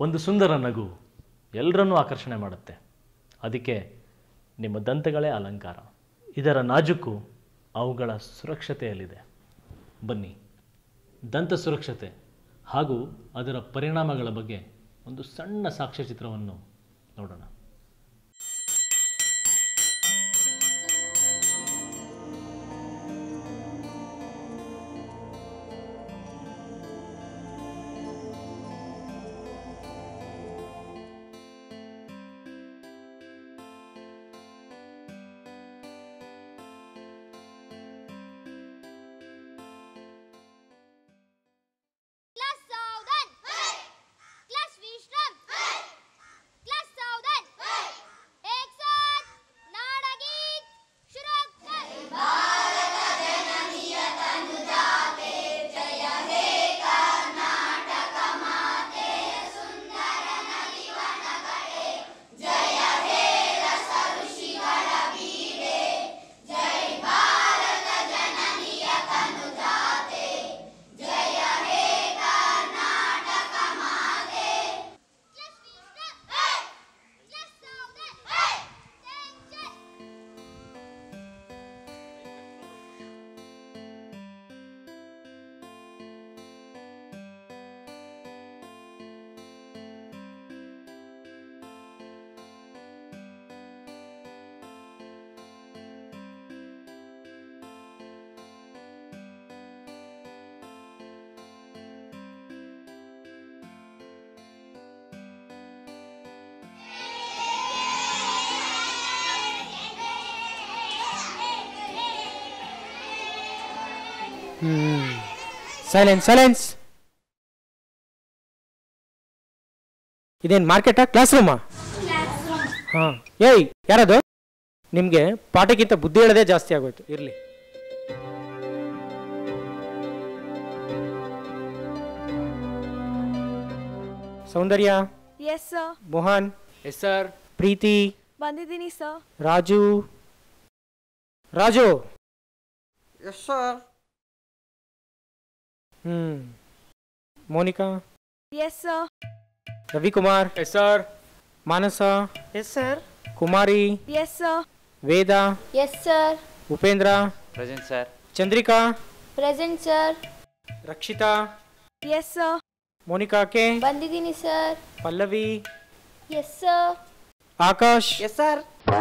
ಒಂದು ಸುಂದರ ನಗು ಎಲ್ಲರನ್ನೂ ಆಕರ್ಷಣೆ ಮಾಡುತ್ತೆ ಅದಕ್ಕೆ ನಿಮ್ಮ ದಂತಗಳೇ ಅಲಂಕಾರ ಇದರ ನಾಜುಕು ಅವುಗಳ ಸುರಕ್ಷತೆಯಲ್ಲಿದೆ ಬನ್ನಿ ದಂತ ಸುರಕ್ಷತೆ ಹಾಗೂ ಅದರ ಪರಿಣಾಮಗಳ ಬಗ್ಗೆ ಒಂದು ಸಣ್ಣ ಸಾಕ್ಷ್ಯಚಿತ್ರವನ್ನು ನೋಡೋಣ क्लास सावधान क्लास विश्राम क्लास सावधान एक साथ नाड़ा गीत शुरू कर क्लास विश्राम क्लास सावधान टेंशन ಸೈಲೆನ್ಸ್ ಸೈಲೆನ್ಸ್ ಇದೇನು ಮಾರ್ಕೆಟಾ ಕ್ಲಾಸ್ ರೂಮಾ ಹಾಂ ಏಯ್ ಯಾರದು ನಿಮಗೆ ಪಾಠಕ್ಕಿಂತ ಬುದ್ಧಿ ಹೇಳೋದೇ ಜಾಸ್ತಿ ಆಗೋಯ್ತು ಇರಲಿ Soundarya yes sir Mohan yes sir Preethi ಬಂದಿದ್ದೀನಿ sir Raju Raju yes sir ಹ್ಮ್ Monika yes sir Ravikumar yes sir Manasa yes sir Kumari yes sir Veda yes sir Upendra present sir Chandrika present sir Rakshitha yes sir Monika K ಬಂದಿದ್ದೀನಿ sir Pallavi yes sir Akash yes sir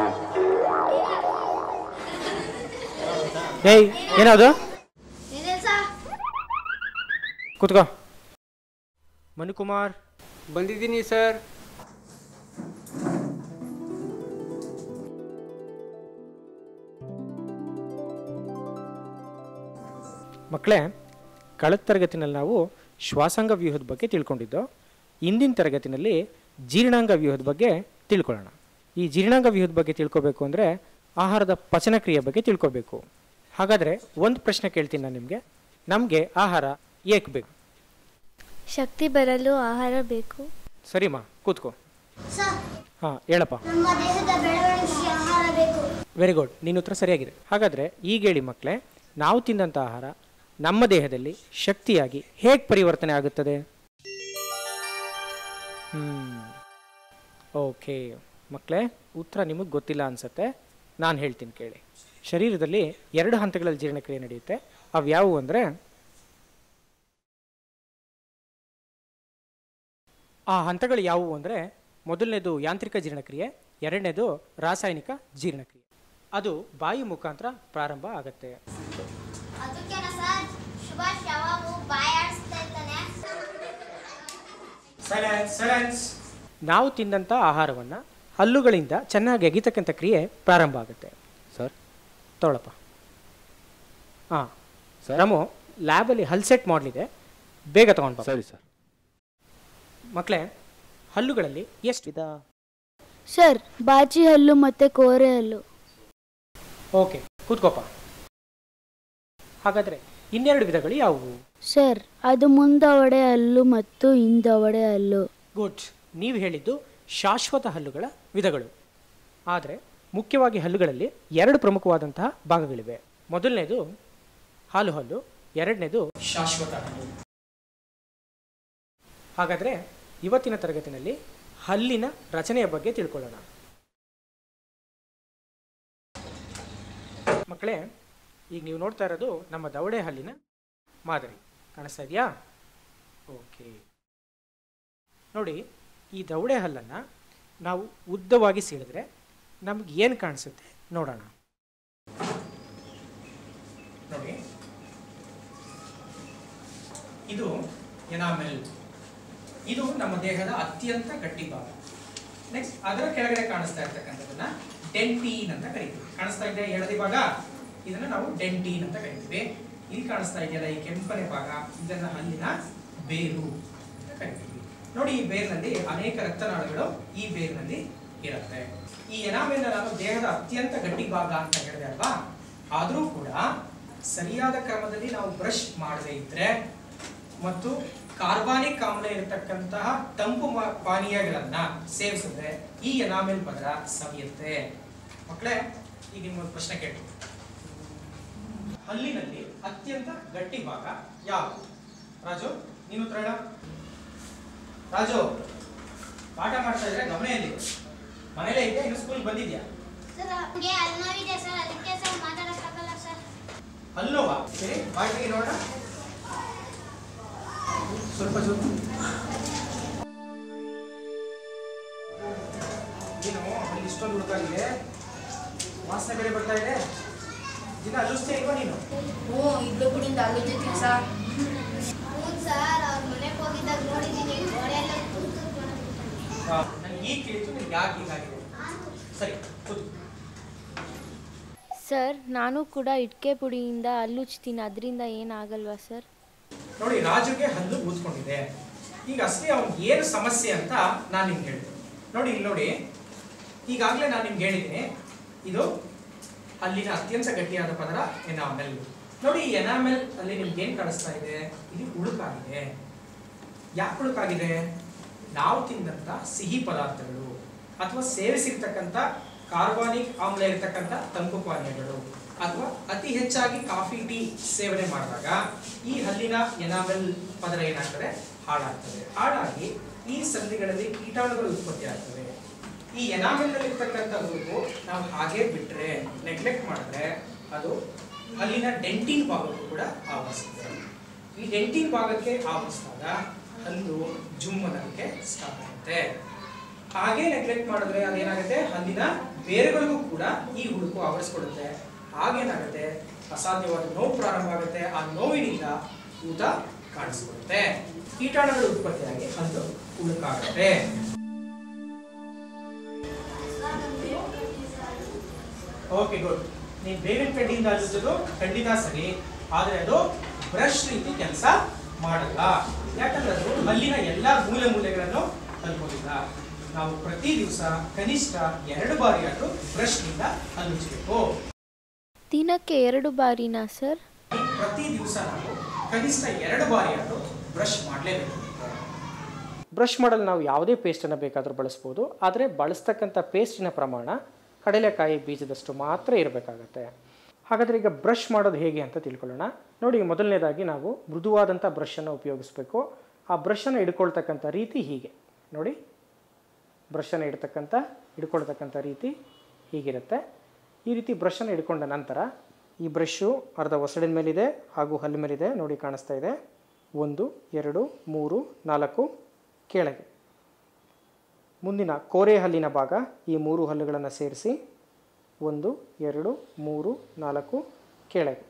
ಏಯ್ ಏನದು ಇದೆ ಸರ್ ಕೂತ್ಕೋ ಮನುಕುಮಾರ್ ಬಂದಿದ್ದೀನಿ ಸರ್ ಮಕ್ಕಳೇ ಕಳೆದ ತರಗತಿನಲ್ಲಿ ನಾವು ಶ್ವಾಸಾಂಗ ವ್ಯೂಹದ ಬಗ್ಗೆ ತಿಳ್ಕೊಂಡಿದ್ದು ಇಂದಿನ ತರಗತಿನಲ್ಲಿ ಜೀರ್ಣಾಂಗ ವ್ಯೂಹದ ಬಗ್ಗೆ ತಿಳ್ಕೊಳ್ಳೋಣ ಈ ಜೀರ್ಣಾಂಗ ವ್ಯೂಹದ ಬಗ್ಗೆ ತಿಳ್ಕೊಬೇಕು ಅಂದರೆ ಆಹಾರದ ಪಚನಕ್ರಿಯೆ ಬಗ್ಗೆ ತಿಳ್ಕೊಬೇಕು ಹಾಗಾದರೆ ಒಂದು ಪ್ರಶ್ನೆ ಕೇಳ್ತೀನಿ ನಾನು ನಿಮಗೆ ನಮಗೆ ಆಹಾರ ಏಕೆ ಬೇಕು ಶಕ್ತಿ ಬರಲು ಆಹಾರ ಬೇಕು ಸರಿಮಾ ಕೂತ್ಕೋ ಸರ್ ಹಾಂ ಹೇಳಪ್ಪ ನಮ್ಮ ದೇಹದ ಬೆಳವಣಿಗೆಗೆ ಆಹಾರ ಬೇಕು ವೆರಿ ಗುಡ್ ನಿನ್ನ ಉತ್ತರ ಸರಿಯಾಗಿದೆ ಹಾಗಾದರೆ ಈಗ ಹೇಳಿ ಮಕ್ಕಳೇ ನಾವು ತಿಂದಂಥ ಆಹಾರ ನಮ್ಮ ದೇಹದಲ್ಲಿ ಶಕ್ತಿಯಾಗಿ ಹೇಗೆ ಪರಿವರ್ತನೆ ಆಗುತ್ತದೆ ಓಕೆ ಮಕ್ಕಳೇ ಉತ್ತರ ನಿಮಗೆ ಗೊತ್ತಿಲ್ಲ ಅನ್ಸುತ್ತೆ ನಾನು ಹೇಳ್ತೀನಿ ಕೇಳಿ ಶರೀರದಲ್ಲಿ ಎರಡು ಹಂತಗಳಲ್ಲಿ ಜೀರ್ಣಕ್ರಿಯೆ ನಡೆಯುತ್ತೆ ಅವು ಯಾವುವು ಅಂದರೆ ಆ ಹಂತಗಳು ಯಾವುವು ಅಂದರೆ ಮೊದಲನೇದು ಯಾಂತ್ರಿಕ ಜೀರ್ಣಕ್ರಿಯೆ ಎರಡನೇದು ರಾಸಾಯನಿಕ ಜೀರ್ಣಕ್ರಿಯೆ ಅದು ಬಾಯಿ ಮುಖಾಂತರ ಪ್ರಾರಂಭ ಆಗುತ್ತೆ ಅದಕ್ಕೆನ ಸರ್ ಸುಭಾಷ್ ಯಾವಾಗೂ ಬಾಯಿ ಆಡಿಸ್ತಾ ಇರ್ತಾನೆ ನಾವು ತಿಂದಂಥ ಆಹಾರವನ್ನು ಹಲ್ಲುಗಳಿಂದ ಚೆನ್ನಾಗಿ ಅಗಿತಕ್ಕಂಥ ಕ್ರಿಯೆ ಪ್ರಾರಂಭ ಆಗುತ್ತೆ ಸರ್ ತೊಗೊಳಪ್ಪ ಹಾಂ ರಾಮು ಲ್ಯಾಬಲ್ಲಿ ಹಲ್ ಸೆಟ್ ಮಾಡಲಿದೆ ಬೇಗ ತಗೊಂಡು ಬಾ ಸರಿ ಸರ್ ಮಕ್ಕಳೇ ಹಲ್ಲುಗಳಲ್ಲಿ ಎಷ್ಟು ವಿಧ ಸರ್ ಬಾಚಿ ಹಲ್ಲು ಮತ್ತೆ ಕೋರೆ ಹಲ್ಲು ಓಕೆ ಕೂತ್ಕೋಪ ಹಾಗಾದರೆ ಇನ್ನೆರಡು ವಿಧಗಳು ಯಾವುವು ಸರ್ ಅದು ಮುಂದವಡೆ ಹಲ್ಲು ಮತ್ತು ಹಿಂದವಡೆ ಹಲ್ಲು ಗುಡ್ ನೀವು ಹೇಳಿದ್ದು ಶಾಶ್ವತ ಹಲ್ಲುಗಳ ವಿಧಗಳು ಆದರೆ ಮುಖ್ಯವಾಗಿ ಹಲ್ಲುಗಳಲ್ಲಿ ಎರಡು ಪ್ರಮುಖವಾದಂತಹ ಭಾಗಗಳಿವೆ ಮೊದಲನೇದು ಹಾಲು ಹಲ್ಲು ಎರಡನೇದು ಶಾಶ್ವತ ಹಲ್ಲು ಹಾಗಾದರೆ ಇವತ್ತಿನ ತರಗತಿನಲ್ಲಿ ಹಲ್ಲಿನ ರಚನೆಯ ಬಗ್ಗೆ ತಿಳ್ಕೊಳ್ಳೋಣ ಮಕ್ಕಳೇ ಈಗ ನೀವು ನೋಡ್ತಾ ಇರೋದು ನಮ್ಮ ದವಡೆ ಹಲ್ಲಿನ ಮಾದರಿ ಕಾಣಿಸ್ತಾ ಇದೆಯಾ ಓಕೆ ನೋಡಿ ಈ ದವಡೆ ಹಲ್ಲನ್ನು ನಾವು ಉದ್ದವಾಗಿ ಸೀಳಿದ್ರೆ ನಮ್ಗೆ ಏನು ಕಾಣಿಸುತ್ತೆ ನೋಡೋಣ ನೋಡಿ ಇದು ಎನಾಮೆಲ್ ಇದು ನಮ್ಮ ದೇಹದ ಅತ್ಯಂತ ಗಟ್ಟಿ ಭಾಗ ನೆಕ್ಸ್ಟ್ ಅದರ ಕೆಳಗಡೆ ಕಾಣಿಸ್ತಾ ಇರ್ತಕ್ಕಂಥದ್ದನ್ನ ಡೆಂಟೀನ್ ಅಂತ ಕರಿತೀವಿ ಕಾಣಿಸ್ತಾ ಇದೆ ಎಡದಿ ಭಾಗ ಇದನ್ನ ನಾವು ಡೆಂಟೀನ್ ಅಂತ ಕರಿತೀವಿ ಇಲ್ಲಿ ಕಾಣಿಸ್ತಾ ಇದೆಯಲ್ಲ ಈ ಕೆಂಪನೆ ಭಾಗ ಇದನ್ನ ಹಲ್ಲಿನ ಬೇರು ಅಂತ ಕರಿತೀವಿ ನೋಡಿ ಈ ಬೇರಿನಲ್ಲಿ ಅನೇಕ ರಕ್ತನಾಳಗಳು ಈ ಬೇರಿನಲ್ಲಿ ಇರುತ್ತೆ ಈ ಎನಾಮೆಲ್ ನಾನು ದೇಹದ ಅತ್ಯಂತ ಗಟ್ಟಿ ಭಾಗ ಅಂತ ಹೇಳಿದೆ ಅಲ್ವಾ ಆದರೂ ಕೂಡ ಸರಿಯಾದ ಕ್ರಮದಲ್ಲಿ ನಾವು ಬ್ರಷ್ ಮಾಡದೇ ಇದ್ರೆ ಮತ್ತು ಕಾರ್ಬಾನಿಕ್ ಆಮ್ಲ ಇರತಕ್ಕಂತಹ ತಂಪು ಮ- ಪಾನೀಯಗಳನ್ನ ಸೇವಿಸಿದ್ರೆ ಈ ಎನಾಮೆಲ್ ಪದರ ಸವಿಯುತ್ತೆ ಮಕ್ಕಳೇ ಈಗ ನಿಮ್ಗೊಂದು ಪ್ರಶ್ನೆ ಕೇಳಿ ಹಲ್ಲಿನಲ್ಲಿ ಅತ್ಯಂತ ಗಟ್ಟಿ ಭಾಗ ಯಾವುದು ರಾಜು ನೀನು ಉತ್ತರ ಹೇಳ ರಾಜು ಪಾಠ ಮಾಡ್ತಾ ಇದ್ರೆ ಗಮನ ಎಲ್ಲಿ ಮನೇಲೇ ಇದೆಯಾ ಇನ್ನು ಸ್ಕೂಲ್ ಬಂದಿದ್ಯಾ ಸರ್ ನಮಗೆ ಅಲ್ಲಿ ನೋವಿದೆ ಸರ್ ಅದಕ್ಕೆ ಸರ್ ಮಾತಾಡೋಕ್ಕಾಗಲ್ಲ ಸರ್ ಹಲ್ಲೋವಾ ಸರಿ ಬಾಯಿ ನೋಡೋಣ ಸ್ವಲ್ಪ ಸ್ವಲ್ಪ ಏನು ಅಲ್ಲಿ ಇಷ್ಟೊಂದು ಹುಡುಕಾಗಿದೆ ವಾಸನೆ ಬೇರೆ ಬರ್ತಾ ಇದೆ ದಿನ ಅಲ್ಲಿಸ್ತೇ ಇಲ್ವಾ ನೀನು ಹ್ಞೂ ಇಬ್ರು ಕುಡಿಂದ ಆಲೋಚಿಸ್ತೀನಿ ಸರ್ ಹ್ಞೂ ಸರ್ ಅವ್ರ ಮನೆಗೆ ಹೋಗಿದ್ದಾಗ ನೋಡಿದ್ದೀನಿ ಗೋಡೆಯೆಲ್ಲ ಕೂತು ನನಗೆ ಈಗ ಕೇಳಿತು ನಿಮ್ಗೆ ಯಾಕೆ ಹೀಗಾಗಿದೆ ಸರಿ ಕೂತು ಸರ್ ನಾನು ಕೂಡ ಇಟ್ಕೆ ಪುಡಿಯಿಂದ ಹಲ್ಲುಚ್ತೀನಿ ಅದರಿಂದ ಏನಾಗಲ್ವಾ ಸರ್ ನೋಡಿ ರಾಜುಗೆ ಹಲ್ಲು ಊದ್ಕೊಂಡಿದೆ ಈಗ ಅಸಲಿ ಅವ್ನಿಗೆ ಏನು ಸಮಸ್ಯೆ ಅಂತ ನಾನು ನಿಮ್ಗೆ ಹೇಳಿದೆ ನೋಡಿ ಇಲ್ಲಿ ನೋಡಿ ಈಗಾಗಲೇ ನಾನು ನಿಮ್ಗೆ ಹೇಳಿದ್ದೀನಿ ಇದು ಅಲ್ಲಿನ ಅತ್ಯಂತ ಗಟ್ಟಿಯಾದ ಪದರ ಎನಾಮೆಲ್ ನೋಡಿ ಈ ಎನಾಮೆಲ್ ಅಲ್ಲಿ ನಿಮ್ಗೆ ಏನು ಕಾಣಿಸ್ತಾ ಇದೆ ಇದು ಉಳುಕಾಗಿದೆ ಯಾಕೆ ಉಳುಕಾಗಿದೆ ನಾವು ತಿಂದಂತ ಸಿಹಿ ಪದಾರ್ಥಗಳು ಅಥವಾ ಸೇವಿಸಿರ್ತಕ್ಕಂಥ ಕಾರ್ಬಾನಿಕ್ ಆಮ್ಲ ಇರತಕ್ಕಂಥ ತಂಪು ಪಾನೀಯಗಳು ಅಥವಾ ಅತಿ ಹೆಚ್ಚಾಗಿ ಕಾಫಿ ಟೀ ಸೇವನೆ ಮಾಡಿದಾಗ ಈ ಹಲ್ಲಿನ ಎನಾಮೆಲ್ ಪದರ ಏನಾಗ್ತದೆ ಹಾಳಾಗ್ತದೆ ಹಾಳಾಗಿ ಈ ಸಂಧಿಗಳಲ್ಲಿ ಕೀಟಾಣುಗಳು ಉತ್ಪತ್ತಿ ಆಗ್ತವೆ ಈ ಎನಾಮೆಲ್ ಇರ್ತಕ್ಕಂಥ ಉರುಪು ನಾವು ಹಾಗೆ ಬಿಟ್ರೆ ನೆಗ್ಲೆಕ್ಟ್ ಮಾಡಿದ್ರೆ ಅದು ಹಲ್ಲಿನ ಡೆಂಟಿನ್ ಭಾಗಕ್ಕೂ ಕೂಡ ಆವರಿಸ್ತದೆ ಈ ಡೆಂಟಿನ್ ಭಾಗಕ್ಕೆ ಆವರಿಸಿದಾಗ ಹಲ್ಲು ಜುಮ್ಮನಕ್ಕೆ ಸ್ಟಾರ್ಟ್ ಆಗುತ್ತೆ ಹಾಗೆ ನೆಗ್ಲೆಕ್ಟ್ ಮಾಡಿದ್ರೆ ಅದೇನಾಗುತ್ತೆ ಹಲ್ಲಿನ ಬೇರುಗಳಿಗೂ ಕೂಡ ಈ ಹುಡುಕು ಆವರಿಸ್ಕೊಡುತ್ತೆ ಹಾಗೇನಾಗುತ್ತೆ ಅಸಾಧ್ಯವಾದ ನೋವು ಪ್ರಾರಂಭ ಆಗುತ್ತೆ ಆ ನೋವಿನಿಂದ ಊತ ಕಾಣಿಸ್ಕೊಡುತ್ತೆ ಕೀಟಾಣುಗಳು ಉತ್ಪತ್ತಿಯಾಗಿ ಹಲ್ಲು ಉಳುಕಾಗುತ್ತೆ ಓಕೆ ಗುಡ್ ನೀನ್ ಬೇವಿನ ಕಡ್ಡಿಯಿಂದ ಹಲ್ಲಿಸೋದು ಖಂಡಿತ ಸರಿ ಆದ್ರೆ ಅದು ಬ್ರಷ್ ರೀತಿ ಕೆಲಸ ಮಾಡಲ್ಲ ಯಾಕಂದ್ರೆ ಅದು ಹಲ್ಲಿನ ಎಲ್ಲಾ ಮೂಲೆ ಮೂಲೆಗಳನ್ನು ತಲುಪೋದಿಲ್ಲ ನಾವು ಪ್ರತಿ ದಿವಸ ಕನಿಷ್ಠ ಎರಡು ಬಾರಿ ಆದ್ರೂ ಬ್ರಷ್ನಿಂದ ಹಲ್ಲುಚ್ಚಬೇಕು ದಿನಕ್ಕೆ ಎರಡು ಬಾರಿನಾ ಸರ್ ಪ್ರತಿ ದಿವಸ ನಾವು ಕನಿಷ್ಠ ಎರಡು ಬಾರಿ ಆದ್ರೂ ಬ್ರಷ್ ಮಾಡಲೇಬೇಕು ಬ್ರಷ್ ಮಾಡಲು ನಾವು ಯಾವುದೇ ಪೇಸ್ಟನ್ನು ಬೇಕಾದರೂ ಬಳಸ್ಬೋದು ಆದರೆ ಬಳಸ್ತಕ್ಕಂಥ ಪೇಸ್ಟಿನ ಪ್ರಮಾಣ ಕಡಲೆಕಾಯಿ ಬೀಜದಷ್ಟು ಮಾತ್ರ ಇರಬೇಕಾಗತ್ತೆ ಹಾಗಾದರೆ ಈಗ ಬ್ರಷ್ ಮಾಡೋದು ಹೇಗೆ ಅಂತ ತಿಳ್ಕೊಳ್ಳೋಣ ನೋಡಿ ಮೊದಲನೇದಾಗಿ ನಾವು ಮೃದುವಾದಂಥ ಬ್ರಷನ್ನು ಉಪಯೋಗಿಸ್ಬೇಕು ಆ ಬ್ರಷನ್ನು ಹಿಡ್ಕೊಳ್ತಕ್ಕಂಥ ರೀತಿ ಹೀಗೆ ನೋಡಿ ಬ್ರಷನ್ನು ಇಡ್ತಕ್ಕಂಥ ಹಿಡ್ಕೊಳ್ತಕ್ಕಂಥ ರೀತಿ ಹೀಗಿರುತ್ತೆ ಈ ರೀತಿ ಬ್ರಷನ್ನು ಹಿಡ್ಕೊಂಡ ನಂತರ ಈ ಬ್ರಷು ಅರ್ಧ ಒಸಡಿನ ಮೇಲಿದೆ ಹಾಗೂ ಹಲ್ಲು ಮೇಲಿದೆ ನೋಡಿ ಕಾಣಿಸ್ತಾ ಇದೆ ಒಂದು ಎರಡು ಮೂರು ನಾಲ್ಕು ಕೆಳಗೆ ಮುಂದಿನ ಕೋರೆ ಹಲ್ಲಿನ ಭಾಗ ಈ ಮೂರು ಹಲ್ಲುಗಳನ್ನು ಸೇರಿಸಿ ಒಂದು ಎರಡು ಮೂರು ನಾಲ್ಕು ಕೆಳಗೆ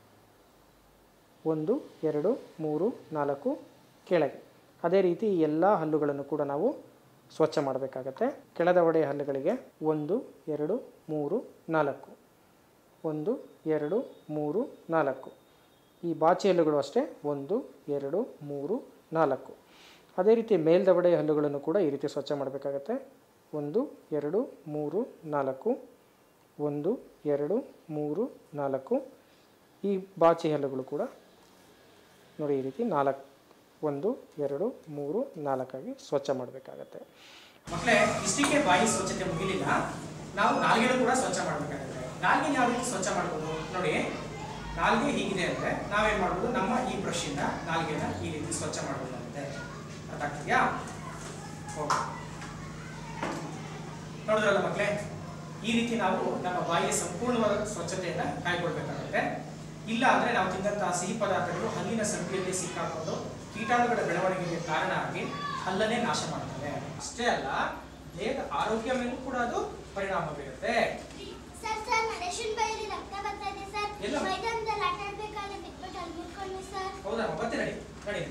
ಒಂದು ಎರಡು ಮೂರು ನಾಲ್ಕು ಕೆಳಗೆ ಅದೇ ರೀತಿ ಈ ಎಲ್ಲ ಹಲ್ಲುಗಳನ್ನು ಕೂಡ ನಾವು ಸ್ವಚ್ಛ ಮಾಡಬೇಕಾಗತ್ತೆ ಕೆಳದ ಒಡೆಯ ಹಲ್ಲುಗಳಿಗೆ ಒಂದು ಎರಡು ಮೂರು ನಾಲ್ಕು ಒಂದು ಎರಡು ಮೂರು ನಾಲ್ಕು ಈ ಬಾಚಿ ಹಲ್ಲುಗಳು ಅಷ್ಟೇ ಒಂದು ಎರಡು ಮೂರು ನಾಲ್ಕು ಅದೇ ರೀತಿ ಮೇಲ್ದವಡೆಯ ಹಲ್ಲುಗಳನ್ನು ಕೂಡ ಈ ರೀತಿ ಸ್ವಚ್ಛ ಮಾಡಬೇಕಾಗತ್ತೆ ಒಂದು ಎರಡು ಮೂರು ನಾಲ್ಕು ಒಂದು ಎರಡು ಮೂರು ನಾಲ್ಕು ಈ ಬಾಚಿ ಹಲ್ಲುಗಳು ಕೂಡ ನೋಡಿ ಈ ರೀತಿ ನಾಲ್ಕು ಒಂದು ಎರಡು ಮೂರು ನಾಲ್ಕಾಗಿ ಸ್ವಚ್ಛ ಮಾಡಬೇಕಾಗತ್ತೆ ಮಕ್ಕಳೇ ಇಷ್ಟಕ್ಕೆ ಬಾಯಿ ಸ್ವಚ್ಛತೆ ಮುಗಿಲಿಲ್ಲ ನಾವು ನಾಲ್ಗೆನೂ ಕೂಡ ಸ್ವಚ್ಛ ಮಾಡಬೇಕಾಗುತ್ತೆ ನಾಲ್ಗೆ ಯಾವ ರೀತಿ ಸ್ವಚ್ಛ ಮಾಡ್ಬೋದು ನೋಡಿ ನಾಲ್ಗೆ ಹೀಗಿದೆ ಅಂದರೆ ನಾವೇನು ಮಾಡ್ಬೋದು ನಮ್ಮ ಈ ಬ್ರಷಿಂದ ನಾಲ್ಗೆನ ಈ ರೀತಿ ಸ್ವಚ್ಛ ಮಾಡಬೇಕಾಗುತ್ತೆ ಅರ್ಥ ಆಗ್ತಿದೆಯಾ ನೋಡಿದ್ರಲ್ಲ ಮಕ್ಕಳೇ ಈ ರೀತಿ ನಾವು ನಮ್ಮ ಬಾಯಿಯ ಸಂಪೂರ್ಣವಾದ ಸ್ವಚ್ಛತೆಯನ್ನ ಕಾಯ್ಕೊಳ್ಬೇಕಾಗುತ್ತೆ ಇಲ್ಲ ಅಂದ್ರೆ ನಾವು ತಿಂದಂತಹ ಸಿಹಿ ಪದಾರ್ಥಗಳು ಹಲ್ಲಿನ ಸಂಪಿಯಲ್ಲಿ ಸಿಕ್ಕಾಕೊಂಡು ಕೀಟಾಣುಗಳ ಬೆಳವಣಿಗೆಗೆ ಕಾರಣ ಆಗಿ ಹಲ್ಲನ್ನೇ ನಾಶ ಮಾಡ್ತವೆ ಅಷ್ಟೇ ಅಲ್ಲ ದೇಹದ ಆರೋಗ್ಯ ಮೇಲೂ ಕೂಡ ಅದು ಪರಿಣಾಮ ಬೀರುತ್ತೆ ಸರ್ ಸರ್ ನರೇಶನ್ ಬೈಲಿ ರಕ್ತ ಬರ್ತಾ ಇದೆ ಸರ್ ಎಲ್ಲ? ಮೈದಾನದಲ್ಲಿ ಆಟ ಆಡ್ಬೇಕಾದ್ರೆ ಬಿಟ್ಬಿಟ್ಟು ಅಲ್ಲಿ ಮುಟ್ಕೊಂಡು ಸರ್ ಹೌದಾ ಮತ್ತೆ ನಡಿ ನಡಿ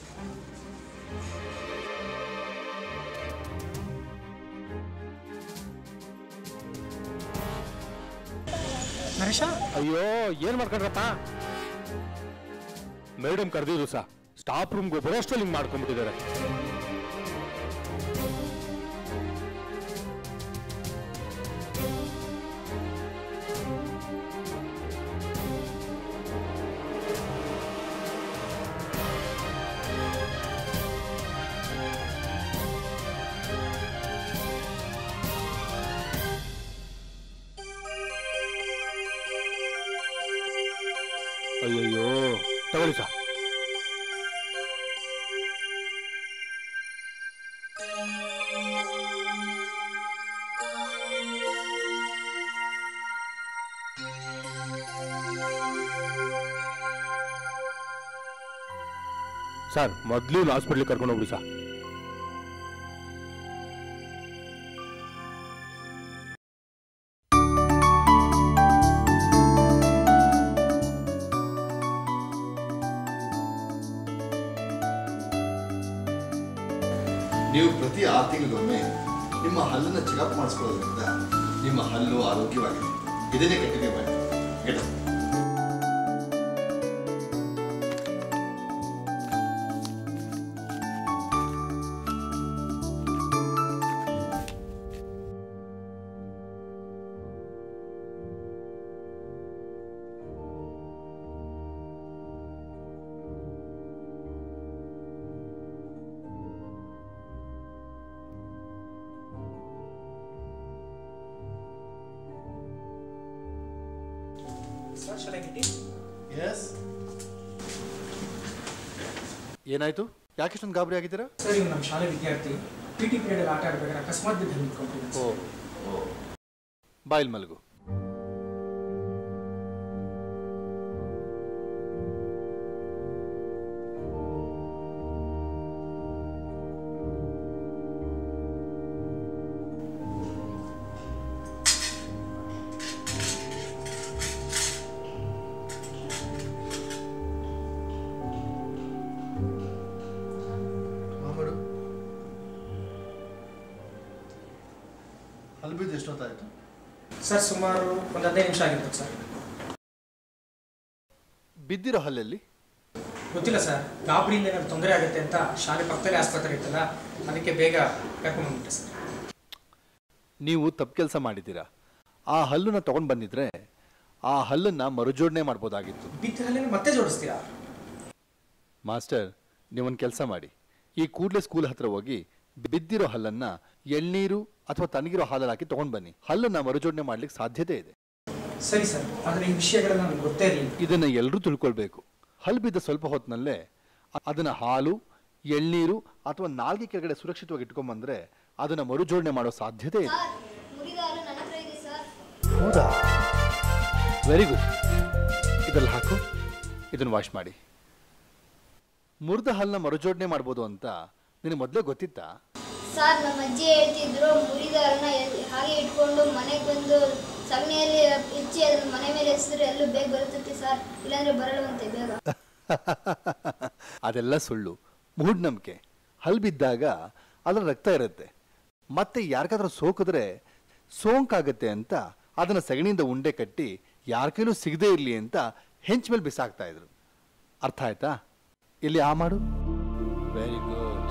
ನರೇಶ ಅಯ್ಯೋ ಏನ್ ಮಾಡ್ಕೊಂಡ್ರಪ್ಪ ಮೇಡಮ್ ಕರೆದಿದ್ರು ಸಾ ಸ್ಟಾಫ್ ರೂಮ್ಗೆ ಬರೋಷ್ಟಲ್ಲಿ ಹಿಂಗ್ ಮಾಡ್ಕೊಂಡ್ಬಿಟ್ಟಿದ್ದಾರೆ ಅಯ್ಯಯ್ಯೋ ತಗೊಳ್ಳಿ ಸಾ ಸರ್ ಮೊದಲು ಹಾಸ್ಪಿಟ್ಲಿಗೆ ಕರ್ಕೊಂಡು ಹೋಗ್ಬಿಡಿ ಸರ್ ನೀವು ಪ್ರತಿ ಆರು ತಿಂಗಳಿಗೊಮ್ಮೆ ನಿಮ್ಮ ಹಲ್ಲನ್ನು ಚೆಕಪ್ ಮಾಡಿಸ್ಕೊಳ್ಳೋದ್ರಿಂದ ನಿಮ್ಮ ಹಲ್ಲು ಆರೋಗ್ಯವಾಗಿದೆ ಇದನ್ನೇ ಕಂಟಿನ್ಯೂ ಮಾಡಿ ಗೆಟ್ ಸರ್ ಶರಗಿಟ್ಟಿ ಎಸ್ ಏನಾಯ್ತು ಯಾಕೆ ಇಷ್ಟೊಂದು ಗಾಬರಿ ಆಗಿದ್ದೀರಾ ಸರ್ ಇವ್ ನಮ್ಮ ಶಾಲೆ ವಿದ್ಯಾರ್ಥಿ ಪಿ ಟಿ ಪೀರಿಯಡ್ ಆಟ ಆಡ್ಬೇಕಾದ್ರೆ ಅಕಸ್ಮಾತ್ ಬಿದ್ದು ನಿಂತ್ಕೊಂಡಿದ್ದಾನೆ ಓ ಬಾಯಿಲ್ ಮಲಗು ಮಾಡು ಅಲ್ಲಿ ಬಿದ್ದು ಎಷ್ಟೊತ್ತಾಯ್ತು ಸರ್ ಸುಮಾರು ಒಂದು ಹದಿನೈದು ನಿಮಿಷ ಆಗಿರ್ತದೆ ಸರ್ ಬಿದ್ದಿರೋ ಹಲ್ಲಲ್ಲಿ ಗೊತ್ತಿಲ್ಲ ಸರ್ ಗಾಬರಿಯಿಂದ ಏನಾದ್ರು ತೊಂದರೆ ಆಗುತ್ತೆ ಅಂತ ಶಾಲೆ ಪಕ್ಕದಲ್ಲಿ ಆಸ್ಪತ್ರೆ ಇತ್ತಲ್ಲ ಅದಕ್ಕೆ ಬೇಗ ಕರ್ಕೊಂಡು ಬಂದ್ಬಿಟ್ಟೆ ಸರ್ ನೀವು ತಪ್ಪು ಕೆಲಸ ಮಾಡಿದ್ದೀರಾ ಆ ಹಲ್ಲನ್ನ ತಗೊಂಡು ಬಂದಿದ್ರೆ ಆ ಹಲ್ಲನ್ನ ಮರುಜೋಡಣೆ ಮಾಡ್ಬೋದಾಗಿತ್ತು ಬಿದ್ದ ಹಲ್ಲಿನ ಮತ್ತೆ ಜೋಡಿಸ್ತೀರಾ ಮಾಸ್ಟರ್ ನೀವೊಂದು ಕೆಲಸ ಮಾಡಿ ಈ ಕೂಡಲೇ ಸ್ಕೂಲ್ ಹತ್ರ ಹೋಗಿ ಬಿದ್ದಿರೋ ಹಲ್ಲನ್ನ ಎಳ್ನೀರು ಅಥವಾ ತಣ್ಣಗಿರೋ ಹಾಲಲ್ಲಿ ಹಾಕಿ ತಗೊಂಡು ಬನ್ನಿ ಹಲ್ಲನ್ನ ಮರುಜೋಡಣೆ ಮಾಡ್ಲಿಕ್ಕೆ ಸಾಧ್ಯತೆ ಇದೆ ಸರಿ ಸರ್ ಆದರೆ ಈ ವಿಷಯಗಳೆಲ್ಲ ನನಗೆ ಗೊತ್ತೇ ಇರಲಿಲ್ಲ ಇದನ್ನ ಎಲ್ಲರೂ ತಿಳ್ಕೊಳ್ಬೇಕು ಹಲ್ಲು ಬಿದ್ದ ಸ್ವಲ್ಪ ಹೊತ್ತಿನಲ್ಲೇ ಅ- ಅದನ್ನ ಹಾಲು ಎಳ್ನೀರು ಅಥವಾ ನಾಲ್ಗೆ ಕೆಳಗಡೆ ಸುರಕ್ಷಿತವಾಗಿ ಇಟ್ಕೊಂಡ್ಬಂದ್ರೆ ಅದನ್ನ ಮರುಜೋಡಣೆ ಮಾಡೋ ಸಾಧ್ಯತೆ ಇದೆ ಸರ್ ಮುರಿದ ಹಾಲು ನನ್ನ ಹತ್ರ ಇದೆ ಸರ್ ಹೌದಾ ವೆರಿ ಗುಡ್ ಇದರಲ್ಲಿ ಹಾಕು ಇದನ್ನು ವಾಶ್ ಮಾಡಿ ಮುರಿದ ಹಲ್ಲನ್ನ ಮರುಜೋಡಣೆ ಮಾಡ್ಬೋದು ಅಂತ ನಿನಗೆ ಮೊದಲೇ ಗೊತ್ತಿತ್ತಾ ಸರ್ ನಮ್ಮ ಅಜ್ಜಿ ಹೇಳ್ತಿದ್ರು ಮುರಿದ ಹಾಲನ್ನ ಎಲ್- ಹಾಗೆ ಇಟ್ಕೊಂಡು ಮನೆಗೆ ಬಂದು ಸಗಣಿಯಲ್ಲಿ ಹೆಚ್ಚಿ ಅದನ್ನ ಮನೆ ಮೇಲೆ ಎಸಿದ್ರೆ ಎಲ್ಲೂ ಬೇಗ ಬರುತ್ತಂತೆ ಸರ್ ಇಲ್ಲಾಂದ್ರೆ ಬರಲ್ವಂತೆ ಬೇಗ ಅದೆಲ್ಲ ಸುಳ್ಳು ಮೂಢನಂಬಿಕೆ ಹಲ್ಲು ಬಿದ್ದಾಗ ಅದರ ರಕ್ತ ಇರುತ್ತೆ ಮತ್ತೆ ಯಾರಿಗಾದ್ರೂ ಸೋಕಿದ್ರೆ ಸೋಂಕಾಗತ್ತೆ ಅಂತ ಅದನ್ನ ಸಗಣಿಯಿಂದ ಉಂಡೆ ಕಟ್ಟಿ ಯಾರ ಕೈಲೂ ಸಿಗದೇ ಇರಲಿ ಅಂತ ಹೆಂಚ ಮೇಲೆ ಬಿಸಾಕ್ತಾ ಇದ್ರು ಅರ್ಥ ಆಯ್ತಾ ಇಲ್ಲಿ ಆ ಮಾಡು ವೆರಿ ಗುಡ್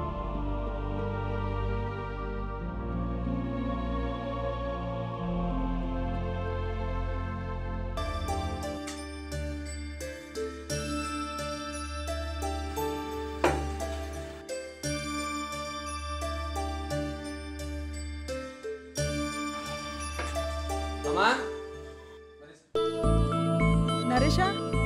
ಅಮ್ಮ ನರೇಶ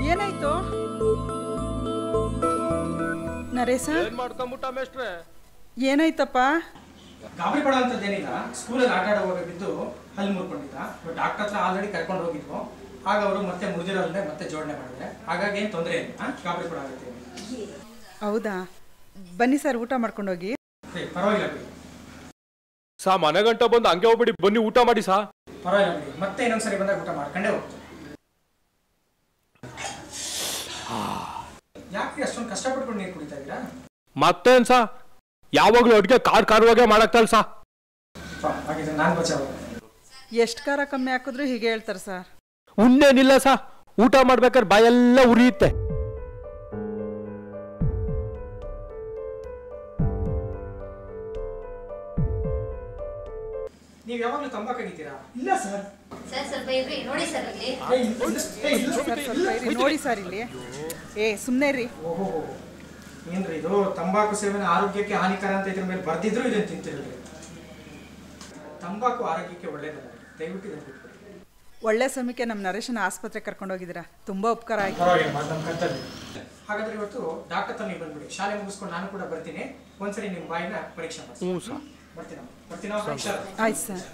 ಏನಾಯ್ತು ನರೇಶ ಏನ್ ಮಾಡ್ಕೊಂಬಿಟ್ಟ ಮೇಷ್ಟ್ರೆ ಏನಾಯ್ತಪ್ಪ ಗಾಬರಿ ಪಡೋಂಥದ್ದೇನಿಲ್ಲ ಸ್ಕೂಲಲ್ಲಿ ಆಟ ಆಡುವಾಗ ಬಿದ್ದು ಹಲ್ಲು ಮುರ್ಕೊಂಡಿದ್ದ ಬಟ್ ಡಾಕ್ಟರ್ ಹತ್ರ ಆಲ್ರೆಡಿ ಕರ್ಕೊಂಡು ಹೋಗಿದ್ವು ಆಗ ಅವರು ಮತ್ತೆ ಮುರಿದಿರೋದನ್ನೇ ಮತ್ತೆ ಜೋಡಣೆ ಮಾಡಿದ್ರೆ ಹಾಗಾಗಿ ಏನು ತೊಂದರೆ ಇಲ್ಲ ಆ? ಗಾಬರಿ ಪಡೋಗುತ್ತೆ ಹೌದಾ ಬನ್ನಿ ಸರ್ ಊಟ ಮಾಡ್ಕೊಂಡೋಗಿ ಪರವಾಗಿಲ್ಲ ಬಿಡಿ ಸಾ ಮನೆ ಗಂಟ ಬಂದು ಹಂಗೆ ಹೋಗ್ಬಿಡಿ ಬನ್ನಿ ಊಟ ಮಾಡಿ ಸಾ ಪರವಾಗಿಲ್ಲ ಬಿಡಿ ಮತ್ತೆ ಇನ್ನೊಂದ್ಸರಿ ಬಂದಾಗ ಊಟ ಮಾಡ್ಕೊಂಡೇ ಹೋಗ್ತೀವಿ ಯಾಕೆ ಅಷ್ಟೊಂದು ಕಷ್ಟಪಟ್ಕೊಂಡು ನೀರು ಕುಡಿತಾ ಇದ್ದೀರಾ ಮತ್ತೇನ್ ಸಾ ಯಾವಾಗ್ಲೂ ಅಡ್ಗೆ ಕಾರ್ ಕಾರುವಾಗೆ ಮಾಡಕ್ತಲ್ ಸಾ ಪ, ಹಾಗಿದ್ರೆ ನಾನು ಬಚಾವ ಎಷ್ಟು ಖಾರ ಕಮ್ಮಿ ಹಾಕಿದ್ರು ಹೀಗೆ ಹೇಳ್ತಾರೆ ಸರ್ ಉಣ್ಣೇನಿಲ್ಲ ಸಾ ಊಟ ಮಾಡ್ಬೇಕಾದ್ರೆ ಬಾಯೆಲ್ಲ ಉರಿಯುತ್ತೆ ನೀವು ಯಾವಾಗಲೂ ತಂಬಾಕು ಅಗಿತೀರಾ ಇಲ್ಲ ಸರ್ ಸರ್ ಸ್ವಲ್ಪ ಇರ್ರಿ ನೋಡಿ ಸರ್ ಅಲ್ಲಿ ಸರ್ ಸ್ವಲ್ಪ ಇರಿ ನೋಡಿ ಸರ್ ಇಲ್ಲಿ ಏ ಸುಮ್ಮನೆ ರೀ ಓಹೋ ಏನ್ರಿ ಇದು ತಂಬಾಕು ಸೇವನೆ ಆರೋಗ್ಯಕ್ಕೆ ಹಾನಿಕರ ಅಂತ ಇದ್ರ ಮೇಲೆ ಬರ್ದಿದ್ರು ಇದನ್ನ ತಿಂತಿರಲಿಲ್ಲ ತಂಬಾಕು ಆರೋಗ್ಯಕ್ಕೆ ಒಳ್ಳೇದಲ್ಲ ದಯವಿಟ್ಟು ಇದನ್ನ ಬಿಟ್ಬಿಡಿ ಒಳ್ಳೆ ಸಮಯಕ್ಕೆ ನಮ್ಮ ನರೇಶನ ಆಸ್ಪತ್ರೆ ಕರ್ಕೊಂಡೋಗಿದ್ದೀರಾ ತುಂಬ ಉಪಕಾರ ಆಯ್ತು ಪರವಾಗಿಲ್ಲ ಅದು ನಮ್ಮ ಕರ್ತವ್ಯ ಹಾಗಾದ್ರೆ ಇವತ್ತು ಡಾಕ್ಟರ್ ತನ್ನ ಬಂದ್ಬಿಡಿ ಶಾಲೆ ಮುಗಿಸ್ಕೊಂಡು ನಾನು ಕೂಡ ಬರ್ತೀನಿ ಒಂದ್ಸರಿ ನಿಮ್ಮ ಬಾಯಿನ ಪರೀಕ್ಷೆ ಮಾಡ್ತೀನಿ ಹ್ಞೂ ಸರ್ ಬರ್ತೀನ ಬರ್ತೀನಾ ಪರೀಕ್ಷೆ ಆಯ್ತು ಸರ್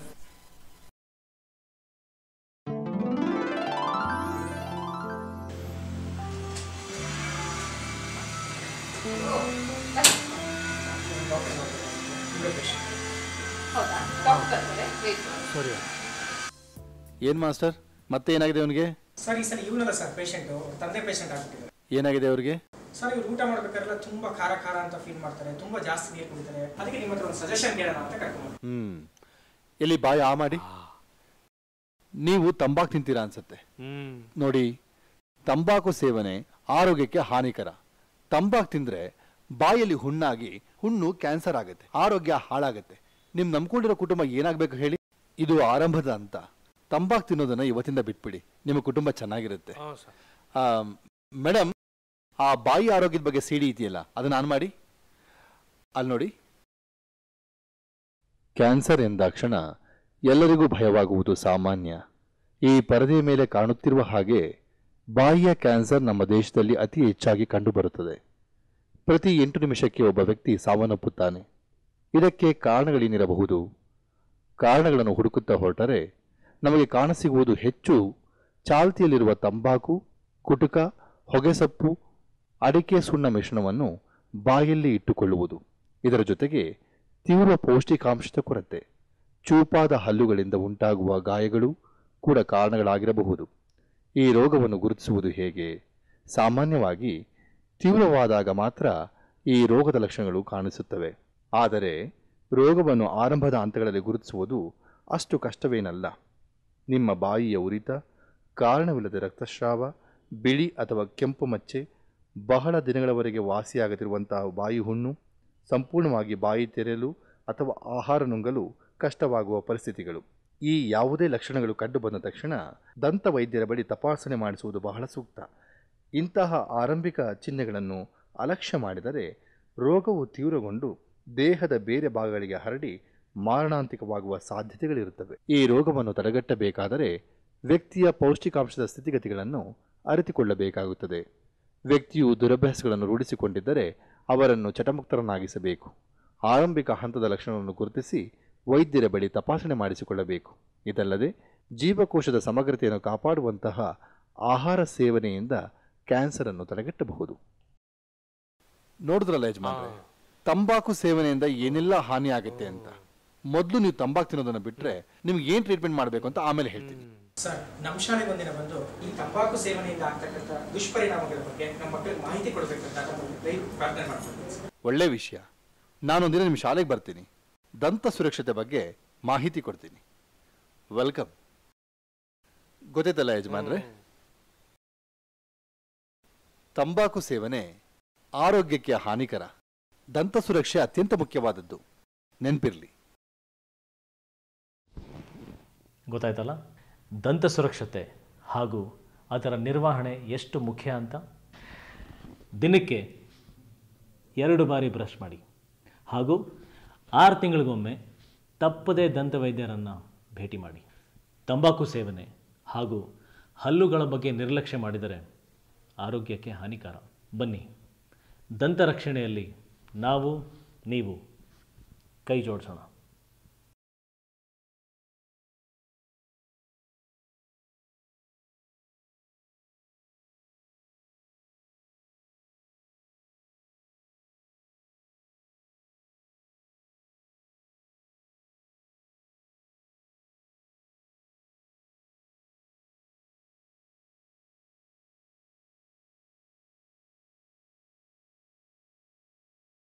ಸರಿ ಏನು ಮಾಸ್ಟರ್ ಮತ್ತೆ ಏನಾಗಿದೆ ಅವನಿಗೆ ಸರ್ ಈ ಸಲ ಇವನಲ್ಲ ಸರ್ ಪೇಷಂಟು ತಂದೆ ಪೇಷಂಟ್ ಆಗ್ಬಿಟ್ಟಿದ್ದಾರೆ ಏನಾಗಿದೆ ಅವ್ರಿಗೆ ಸರ್ ಇವ್ರು ಊಟ ಮಾಡ್ಬೇಕಾದ್ರೆ ತುಂಬಾ ಖಾರ ಖಾರ ಅಂತ ಫೀಲ್ ಮಾಡ್ತಾರೆ ತುಂಬಾ ಜಾಸ್ತಿ ನೀರು ಕುಡಿತಾರೆ ಅದಕ್ಕೆ ನಿಮ್ಮ ಹತ್ರ ಒಂದು ಸಜೆಷನ್ ಕೇಳೋಣ ಅಂತ ಕರ್ಕೊಂಡು ಹ್ಮ್ ಎಲ್ಲಿ ಬಾಯಿ ಆ ಮಾಡಿ ನೀವು ತಂಬಾಕು ತಿಂತೀರಾ ಅನ್ಸತ್ತೆ ಹ್ಮ್ ನೋಡಿ ತಂಬಾಕು ಸೇವನೆ ಆರೋಗ್ಯಕ್ಕೆ ಹಾನಿಕರ ತಂಬಾಕು ತಿಂದ್ರೆ ಬಾಯಲ್ಲಿ ಹುಣ್ಣಾಗಿ ಹುಣ್ಣು ಕ್ಯಾನ್ಸರ್ ಆಗುತ್ತೆ ಆರೋಗ್ಯ ಹಾಳಾಗುತ್ತೆ ನಿಮ್ ನಂಬ್ಕೊಂಡಿರೋ ಕುಟುಂಬ ಏನಾಗಬೇಕು ಹೇಳಿ ಇದು ಆರಂಭದ ಅಂತ ತಂಬಾಕು ತಿನ್ನೋದನ್ನ ಇವತ್ತಿಂದ ಬಿಟ್ಬಿಡಿ ನಿಮ್ಮ ಕುಟುಂಬ ಚೆನ್ನಾಗಿರುತ್ತೆ ಹಾಂ ಸರ್ ಆ, ಮೇಡಮ್ ಆ ಬಾಯಿ ಆರೋಗ್ಯದ ಬಗ್ಗೆ ಸಿಡಿ ಇದೆಯಲ್ಲ ಅದನ್ನ ಆನ್ ಮಾಡಿ ಅಲ್ಲಿ ನೋಡಿ ಕ್ಯಾನ್ಸರ್ ಎಂದಾಕ್ಷಣ ಎಲ್ಲರಿಗೂ ಭಯವಾಗುವುದು ಸಾಮಾನ್ಯ ಈ ಪರದೆಯ ಮೇಲೆ ಕಾಣುತ್ತಿರುವ ಹಾಗೆ ಬಾಯಿಯ ಕ್ಯಾನ್ಸರ್ ನಮ್ಮ ದೇಶದಲ್ಲಿ ಅತಿ ಹೆಚ್ಚಾಗಿ ಕಂಡುಬರುತ್ತದೆ ಪ್ರತಿ ಎಂಟು ನಿಮಿಷಕ್ಕೆ ಒಬ್ಬ ವ್ಯಕ್ತಿ ಸಾವನ್ನಪ್ಪುತ್ತಾನೆ ಇದಕ್ಕೆ ಕಾರಣಗಳೇನಿರಬಹುದು ಕಾರಣಗಳನ್ನು ಹುಡುಕುತ್ತಾ ಹೊರಟರೆ ನಮಗೆ ಕಾಣಸಿಗುವುದು ಹೆಚ್ಚು ಚಾಲ್ತಿಯಲ್ಲಿರುವ ತಂಬಾಕು ಕುಟುಕ ಹೊಗೆಸೊಪ್ಪು ಅಡಿಕೆ ಸುಣ್ಣ ಮಿಶ್ರಣವನ್ನು ಬಾಯಲ್ಲಿ ಇಟ್ಟುಕೊಳ್ಳುವುದು ಇದರ ಜೊತೆಗೆ ತೀವ್ರ ಪೌಷ್ಟಿಕಾಂಶದ ಕೊರತೆ ಚೂಪಾದ ಹಲ್ಲುಗಳಿಂದ ಉಂಟಾಗುವ ಗಾಯಗಳು ಕೂಡ ಕಾರಣಗಳಾಗಿರಬಹುದು ಈ ರೋಗವನ್ನು ಗುರುತಿಸುವುದು ಹೇಗೆ ಸಾಮಾನ್ಯವಾಗಿ ತೀವ್ರವಾದಾಗ ಮಾತ್ರ ಈ ರೋಗದ ಲಕ್ಷಣಗಳು ಕಾಣಿಸುತ್ತವೆ ಆದರೆ ರೋಗವನ್ನು ಆರಂಭದ ಹಂತಗಳಲ್ಲಿ ಗುರುತಿಸುವುದು ಅಷ್ಟು ಕಷ್ಟವೇನಲ್ಲ ನಿಮ್ಮ ಬಾಯಿಯ ಉರಿತ ಕಾರಣವಿಲ್ಲದ ರಕ್ತಸ್ರಾವ ಬಿಳಿ ಅಥವಾ ಕೆಂಪು ಮಚ್ಚೆ ಬಹಳ ದಿನಗಳವರೆಗೆ ವಾಸಿಯಾಗದಿರುವಂತಹ ಬಾಯಿ ಹುಣ್ಣು ಸಂಪೂರ್ಣವಾಗಿ ಬಾಯಿ ತೆರೆಯಲು ಅಥವಾ ಆಹಾರ ನುಂಗಲು ಕಷ್ಟವಾಗುವ ಪರಿಸ್ಥಿತಿಗಳು ಈ ಯಾವುದೇ ಲಕ್ಷಣಗಳು ಕಂಡುಬಂದ ತಕ್ಷಣ ದಂತ ವೈದ್ಯರ ಬಳಿ ತಪಾಸಣೆ ಮಾಡಿಸುವುದು ಬಹಳ ಸೂಕ್ತ ಇಂತಹ ಆರಂಭಿಕ ಚಿಹ್ನೆಗಳನ್ನು ಅಲಕ್ಷ್ಯ ಮಾಡಿದರೆ ರೋಗವು ತೀವ್ರಗೊಂಡು ದೇಹದ ಬೇರೆ ಭಾಗಗಳಿಗೆ ಹರಡಿ ಮಾರಣಾಂತಿಕವಾಗುವ ಸಾಧ್ಯತೆಗಳಿರುತ್ತವೆ ಈ ರೋಗವನ್ನು ತಡೆಗಟ್ಟಬೇಕಾದರೆ ವ್ಯಕ್ತಿಯ ಪೌಷ್ಟಿಕಾಂಶದ ಸ್ಥಿತಿಗತಿಗಳನ್ನು ಅರಿತುಕೊಳ್ಳಬೇಕಾಗುತ್ತದೆ ವ್ಯಕ್ತಿಯು ದುರಭ್ಯಾಸಗಳನ್ನು ರೂಢಿಸಿಕೊಂಡಿದ್ದರೆ ಅವರನ್ನು ಚಟಮುಕ್ತರನ್ನಾಗಿಸಬೇಕು ಆರಂಭಿಕ ಹಂತದ ಲಕ್ಷಣವನ್ನು ಗುರುತಿಸಿ ವೈದ್ಯರ ಬಳಿ ತಪಾಸಣೆ ಮಾಡಿಸಿಕೊಳ್ಳಬೇಕು ಇದಲ್ಲದೆ ಜೀವಕೋಶದ ಸಮಗ್ರತೆಯನ್ನು ಕಾಪಾಡುವಂತಹ ಆಹಾರ ಸೇವನೆಯಿಂದ ಕ್ಯಾನ್ಸರ್ ಅನ್ನು ತಡೆಗಟ್ಟಬಹುದು ನೋಡಿದ್ರಲ್ಲ ಯಜಮಾನ್ರೆ ತಂಬಾಕು ಸೇವನೆಯಿಂದ ಏನೆಲ್ಲ ಹಾನಿ ಆಗುತ್ತೆ ಅಂತ ಮೊದಲು ನೀವು ತಂಬಾಕು ತಿನ್ನೋದನ್ನ ಬಿಟ್ರೆ ನಿಮ್ಗೆ ಏನ್ ಟ್ರೀಟ್ಮೆಂಟ್ ಮಾಡಬೇಕು ಅಂತ ಆಮೇಲೆ ಹೇಳ್ತೀನಿ ಸರ್ ನಮ್ಮ ಶಾಲೆಗೆ ಒಂದಿನ ಬಂದು ಈ ತಂಬಾಕು ಸೇವನೆಯಿಂದ ಆಗ್ತಕ್ಕಂಥ ದುಷ್ಪರಿಣಾಮಗಳ ಬಗ್ಗೆ ನಮ್ಮ ಮಕ್ಕಳಿಗೆ ಮಾಹಿತಿ ಕೊಡಬೇಕಂತ ನಮ್ಮನ್ನು ದಯವಿಟ್ಟು ಪ್ರಾರ್ಥನೆ ಮಾಡ್ತೀನಿ ಸರ್ ಒಳ್ಳೆ ವಿಷಯ ನಾನೊಂದಿನ ನಿಮ್ಮ ಶಾಲೆಗೆ ಬರ್ತೀನಿ ದಂತ ಸುರಕ್ಷತೆ ಬಗ್ಗೆ ಮಾಹಿತಿ ಕೊಡ್ತೀನಿ ವೆಲ್ಕಮ್ ಗೊತ್ತಾಯ್ತಲ್ಲ ಯಜಮಾನ್ರೆ ತಂಬಾಕು ಸೇವನೆ ಆರೋಗ್ಯಕ್ಕೆ ಹಾನಿಕರ ದಂತ ಸುರಕ್ಷೆ ಅತ್ಯಂತ ಮುಖ್ಯವಾದದ್ದು ನೆನಪಿರ್ಲಿ ಗೊತ್ತಾಯ್ತಲ್ಲ ದಂತ ಸುರಕ್ಷತೆ ಹಾಗೂ ಅದರ ನಿರ್ವಹಣೆ ಎಷ್ಟು ಮುಖ್ಯ ಅಂತ ದಿನಕ್ಕೆ ಎರಡು ಬಾರಿ ಬ್ರಷ್ ಮಾಡಿ ಹಾಗೂ ಆರು ತಿಂಗಳಿಗೊಮ್ಮೆ ತಪ್ಪದೇ ದಂತ ವೈದ್ಯರನ್ನು ಭೇಟಿ ಮಾಡಿ ತಂಬಾಕು ಸೇವನೆ ಹಾಗೂ ಹಲ್ಲುಗಳ ಬಗ್ಗೆ ನಿರ್ಲಕ್ಷ್ಯ ಮಾಡಿದರೆ ಆರೋಗ್ಯಕ್ಕೆ ಹಾನಿಕಾರ ಬನ್ನಿ ದಂತ ರಕ್ಷಣೆಯಲ್ಲಿ ನಾವು ನೀವು ಕೈ ಜೋಡಿಸೋಣ